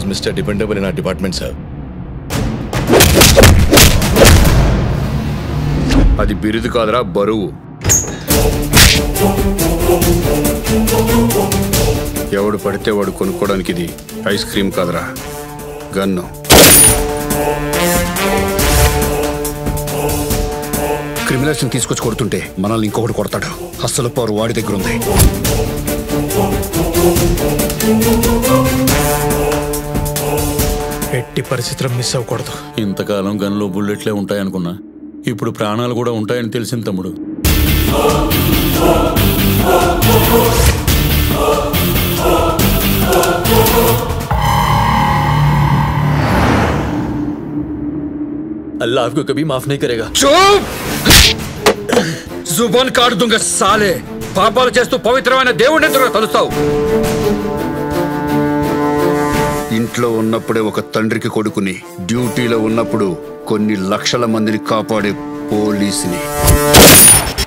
mister dependable in a department sir అది బిరుదు కాదురా బరువు ఎవడు పడితే వాడు కొనుక్కోవడానికి ఇది ఐస్ క్రీమ్ కాదురా గన్ను క్రిమినల్స్ తీసుకొచ్చి కొడుతుంటే మనల్ని ఇంకొకటి కొడతాడు అస్సలు పవర్ వాడి దగ్గర ఉంది ఎట్టి పరిస్థితుల్లో మిస్ అవ్వకూడదు ఇంతకాలం గన్లో బుల్లెట్లే ఉంటాయనుకున్నా ఇప్పుడు ప్రాణాలు కూడా ఉంటాయని తెలిసింది తమ్ముడు अल्लाह आपको कभी माफ नहीं करेगा జుబాన్ కాడు దుంగ సాలే పాపాలు చేస్తూ పవిత్రమైన దేవుడిని ఎందుకు తలుస్తావు ఇంట్లో ఉన్నప్పుడే ఒక తండ్రికి కొడుకుని డ్యూటీలో ఉన్నప్పుడు కొన్ని లక్షల మందిని కాపాడే పోలీసుని